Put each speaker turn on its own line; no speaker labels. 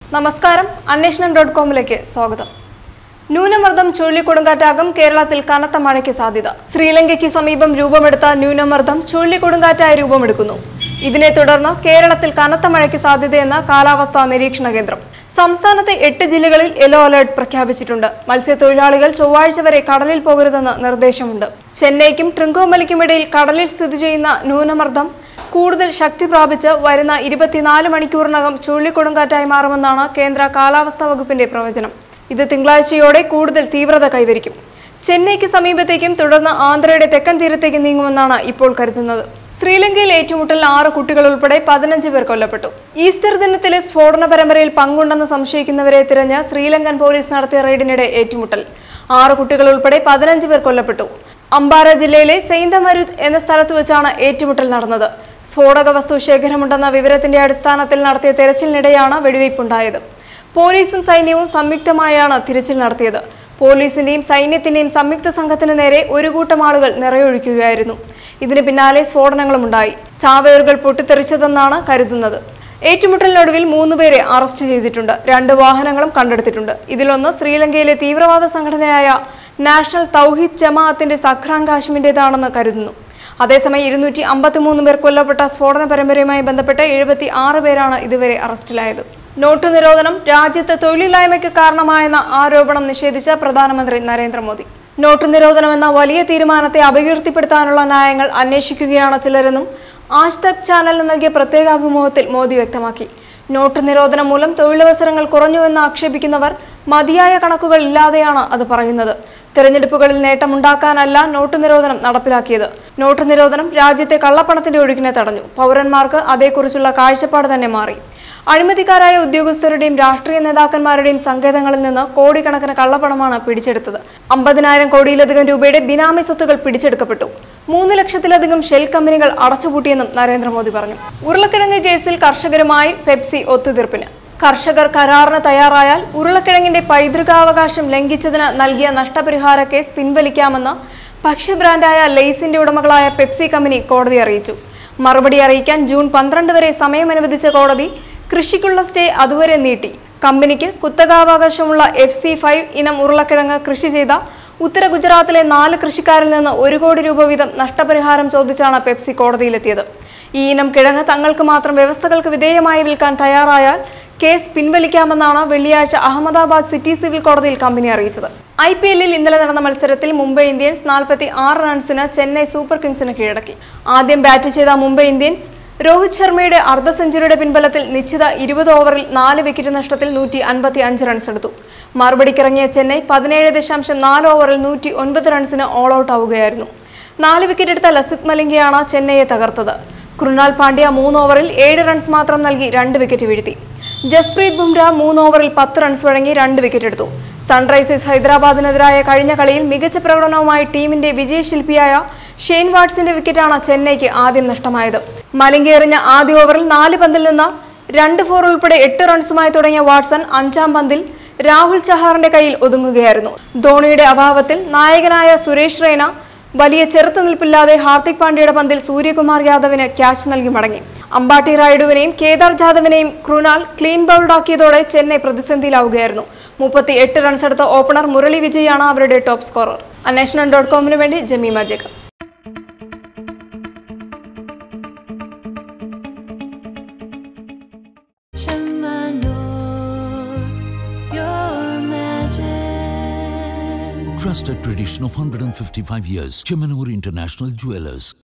നമസ്കാരം അന്വേഷണം ഡോട്ട് കോമിലേക്ക് സ്വാഗതം ന്യൂനമർദ്ദം ചുഴലിക്കൊടുങ്കാറ്റാകും കേരളത്തിൽ കനത്ത മഴയ്ക്ക് സാധ്യത ശ്രീലങ്കയ്ക്ക് സമീപം രൂപമെടുത്ത ന്യൂനമർദ്ദം ചുഴലിക്കൊടുങ്കാറ്റായി രൂപമെടുക്കുന്നു ഇതിനെ തുടർന്ന് കേരളത്തിൽ കനത്ത മഴയ്ക്ക് സാധ്യതയെന്ന് കാലാവസ്ഥാ നിരീക്ഷണ കേന്ദ്രം സംസ്ഥാനത്തെ എട്ട് ജില്ലകളിൽ യെല്ലോ അലർട്ട് പ്രഖ്യാപിച്ചിട്ടുണ്ട് മത്സ്യത്തൊഴിലാളികൾ ചൊവ്വാഴ്ച വരെ കടലിൽ പോകരുതെന്ന് നിർദ്ദേശമുണ്ട് ചെന്നൈക്കും ട്രിങ്കോമലയ്ക്കും ഇടയിൽ കടലിൽ സ്ഥിതി ചെയ്യുന്ന ന്യൂനമർദ്ദം കൂടുതൽ ശക്തി പ്രാപിച്ച് വരുന്ന ഇരുപത്തിനാല് മണിക്കൂറിനകം ചുഴലിക്കൊടുങ്കാറ്റായി മാറുമെന്നാണ് കേന്ദ്ര കാലാവസ്ഥാ വകുപ്പിന്റെ പ്രവചനം ഇത് തിങ്കളാഴ്ചയോടെ കൂടുതൽ തീവ്രത കൈവരിക്കും ചെന്നൈക്ക് സമീപത്തേക്കും തുടർന്ന് ആന്ധ്രയുടെ തെക്കൻ തീരത്തേക്ക് നീങ്ങുമെന്നാണ് ഇപ്പോൾ കരുതുന്നത് ശ്രീലങ്കയിൽ ഏറ്റുമുട്ടൽ ആറ് കുട്ടികൾ ഉൾപ്പെടെ പതിനഞ്ച് പേർ കൊല്ലപ്പെട്ടു ഈസ്റ്റർ ദിനത്തിലെ സ്ഫോടന പരമ്പരയിൽ പങ്കുണ്ടെന്ന് സംശയിക്കുന്നവരെ തിരഞ്ഞ് ശ്രീലങ്കൻ പോലീസ് നടത്തിയ റെയ്ഡിനിടെ ഏറ്റുമുട്ടൽ ആറ് കുട്ടികൾ ഉൾപ്പെടെ പതിനഞ്ച് പേർ കൊല്ലപ്പെട്ടു അംബാര ജില്ലയിലെ സെയ്ന്തമരുത് എന്ന സ്ഥലത്ത് വെച്ചാണ് ഏറ്റുമുട്ടൽ നടന്നത് സ്ഫോടക വസ്തു ശേഖരമുണ്ടെന്ന വിവരത്തിന്റെ അടിസ്ഥാനത്തിൽ നടത്തിയ തെരച്ചിലിനിടെയാണ് വെടിവയ്പുണ്ടായത് പോലീസും സൈന്യവും സംയുക്തമായാണ് തിരച്ചിൽ നടത്തിയത് പോലീസിന്റെയും സൈന്യത്തിന്റെയും സംയുക്ത സംഘത്തിന് നേരെ ഒരു കൂട്ടം ആളുകൾ നിറയൊഴിക്കുകയായിരുന്നു ഇതിന് പിന്നാലെ സ്ഫോടനങ്ങളും ഉണ്ടായി ചാവേറുകൾ പൊട്ടിത്തെറിച്ചതെന്നാണ് കരുതുന്നത് ഏറ്റുമുട്ടലിനൊടുവിൽ മൂന്നുപേരെ അറസ്റ്റ് ചെയ്തിട്ടുണ്ട് രണ്ട് വാഹനങ്ങളും കണ്ടെടുത്തിട്ടുണ്ട് ഇതിലൊന്ന് ശ്രീലങ്കയിലെ തീവ്രവാദ സംഘടനയായ നാഷണൽ തൗഹീദ് ജമാഅത്തിന്റെ സഖ്രാൻ കാശ്മിന്റേതാണെന്ന് കരുതുന്നു അതേസമയം ഇരുന്നൂറ്റി അമ്പത്തിമൂന്ന് പേർ കൊല്ലപ്പെട്ട സ്ഫോടന പരമ്പരയുമായി ബന്ധപ്പെട്ട് എഴുപത്തി ആറ് പേരാണ് ഇതുവരെ അറസ്റ്റിലായത് നോട്ടു നിരോധനം രാജ്യത്ത് തൊഴിലില്ലായ്മയ്ക്ക് കാരണമായെന്ന ആരോപണം നിഷേധിച്ച പ്രധാനമന്ത്രി നരേന്ദ്രമോദി നോട്ടു നിരോധനം എന്ന വലിയ തീരുമാനത്തെ അപകീർത്തിപ്പെടുത്താനുള്ള ന്യായങ്ങൾ അന്വേഷിക്കുകയാണ് ചിലരെന്നും ആജ് തക് ചാനലിന് നൽകിയ പ്രത്യേക അഭിമുഖത്തിൽ മോദി വ്യക്തമാക്കി നോട്ട് നിരോധനം മൂലം തൊഴിലവസരങ്ങൾ കുറഞ്ഞുവെന്ന് ആക്ഷേപിക്കുന്നവർ മതിയായ കണക്കുകൾ ഇല്ലാതെയാണ് അത് പറയുന്നത് തെരഞ്ഞെടുപ്പുകളിൽ നേട്ടമുണ്ടാക്കാനല്ല നോട്ട് നിരോധനം നടപ്പിലാക്കിയത് നോട്ട് നിരോധനം രാജ്യത്തെ കള്ളപ്പണത്തിന്റെ ഒഴുക്കിനെ തടഞ്ഞു പൗരന്മാർക്ക് അതേക്കുറിച്ചുള്ള കാഴ്ചപ്പാട് തന്നെ മാറി അഴിമതിക്കാരായ ഉദ്യോഗസ്ഥരുടെയും രാഷ്ട്രീയ നേതാക്കന്മാരുടെയും സങ്കേതങ്ങളിൽ നിന്ന് കോടിക്കണക്കിന് കള്ളപ്പണമാണ് പിടിച്ചെടുത്തത് അമ്പതിനായിരം കോടിയിലധികം രൂപയുടെ ബിനാമി സ്വത്തുകൾ പിടിച്ചെടുക്കപ്പെട്ടു മൂന്ന് ലക്ഷത്തിലധികം ഷെൽ കമ്പനികൾ അടച്ചുപൂട്ടിയെന്നും നരേന്ദ്രമോദി പറഞ്ഞു ഉരുളക്കിഴങ്ങ് കേസിൽ കർഷകരുമായി പെപ്സി ഒത്തുതീർപ്പിന് കർഷകർ കരാറിന് തയ്യാറായാൽ ഉരുളക്കിഴങ്ങിന്റെ പൈതൃകാവകാശം ലംഘിച്ചതിന് നൽകിയ നഷ്ടപരിഹാര കേസ് പിൻവലിക്കാമെന്ന് ഭക്ഷ്യബ്രാൻഡായ ലെയ്സിന്റെ ഉടമകളായ പെപ്സി കമ്പനി കോടതി അറിയിച്ചു മറുപടി അറിയിക്കാൻ ജൂൺ പന്ത്രണ്ട് വരെ സമയം അനുവദിച്ച കോടതി കൃഷിക്കുള്ള സ്റ്റേ അതുവരെ നീട്ടി കമ്പനിക്ക് കുത്തകാവകാശമുള്ള എഫ് സി ഫൈവ് ഇനം ഉരുളക്കിഴങ്ങ് കൃഷി ചെയ്ത ഉത്തര ഗുജറാത്തിലെ നാല് കൃഷിക്കാരിൽ നിന്ന് ഒരു കോടി രൂപ വീതം നഷ്ടപരിഹാരം ചോദിച്ചാണ് പെപ്സി കോടതിയിലെത്തിയത് ഈ ഇനം കിഴങ്ങ് തങ്ങൾക്ക് മാത്രം വ്യവസ്ഥകൾക്ക് വിധേയമായി വിൽക്കാൻ തയ്യാറായാൽ കേസ് പിൻവലിക്കാമെന്നാണ് വെള്ളിയാഴ്ച അഹമ്മദാബാദ് സിറ്റി സിവിൽ കോടതിയിൽ കമ്പനി അറിയിച്ചത് ഐ പി എല്ലിൽ ഇന്നലെ നടന്ന മത്സരത്തിൽ മുംബൈ ഇന്ത്യൻസ് നാൽപ്പത്തി ആറ് റൺസിന് ചെന്നൈ സൂപ്പർ കിങ്സിന് കീഴടക്കി ആദ്യം ബാറ്റ് ചെയ്ത മുംബൈ ഇന്ത്യൻസ് രോഹിത് ശർമ്മയുടെ അർദ്ധ സെഞ്ചുറിയുടെ പിൻബലത്തിൽ നിശ്ചിത ഇരുപത് ഓവറിൽ നാല് വിക്കറ്റ് നഷ്ടത്തിൽ നൂറ്റി അൻപത്തി അഞ്ച് റൺസ് എടുത്തു മറുപടിക്കിറങ്ങിയ ചെന്നൈ പതിനേഴ് ദശാംശം നാല് ഓവറിൽ നൂറ്റി ഒൻപത് റൺസിന് ഓൾ ഔട്ട് ആവുകയായിരുന്നു നാല് വിക്കറ്റ് എടുത്ത ലസിത് മലിംഗയാണ് ചെന്നൈയെ തകർത്തത് കൃണാൽ പാണ്ഡ്യ മൂന്ന് ഓവറിൽ ഏഴ് റൺസ് മാത്രം നൽകി രണ്ട് വിക്കറ്റ് വീഴ്ത്തി ജസ്പ്രീത് ബുംറ മൂന്ന് ഓവറിൽ പത്ത് റൺസ് വഴങ്ങി രണ്ട് വിക്കറ്റ് എടുത്തു സൺറൈസേഴ്സ് ഹൈദരാബാദിനെതിരായ കഴിഞ്ഞ കളിയിൽ മികച്ച പ്രകടനവുമായി ടീമിന്റെ വിജയശില്പിയായ ഷെയ്ൻ വാട്സിന്റെ വിക്കറ്റാണ് ചെന്നൈക്ക് ആദ്യം നഷ്ടമായത് മലിംഗ എറിഞ്ഞ ആദ്യ ഓവറിൽ നാല് പന്തിൽ നിന്ന് രണ്ട് ഫോർ ഉൾപ്പെടെ എട്ട് റൺസുമായി തുടങ്ങിയ വാട്സൺ അഞ്ചാം പന്തിൽ രാഹുൽ ചഹാറിന്റെ കയ്യിൽ ഒതുങ്ങുകയായിരുന്നു ധോണിയുടെ അഭാവത്തിൽ നായകനായ സുരേഷ് റെയ്ന വലിയ ചെറുത്തുനിൽപ്പില്ലാതെ ഹാർദിക് പാണ്ഡ്യയുടെ പന്തിൽ സൂര്യകുമാർ യാദവിന് ക്യാച്ച് നൽകി മടങ്ങി അമ്പാട്ടി റായിഡുവിനെയും കേദാർ ജാദവിനെയും കൃണാൽ ക്ലീൻ ബൗൾഡാക്കിയതോടെ ചെന്നൈ പ്രതിസന്ധിയിലാവുകയായിരുന്നു മുപ്പത്തി എട്ട് റൺസ് എടുത്ത ഓപ്പണർ മുരളി വിജയാണ് അവരുടെ ടോപ്പ് സ്കോറർ അന്വേഷണം ഡോട്ട് കോമിന് വേണ്ടി Jemima Jacob
your magic.
Trusted tradition of 155 years. Chemanur International Jewelers.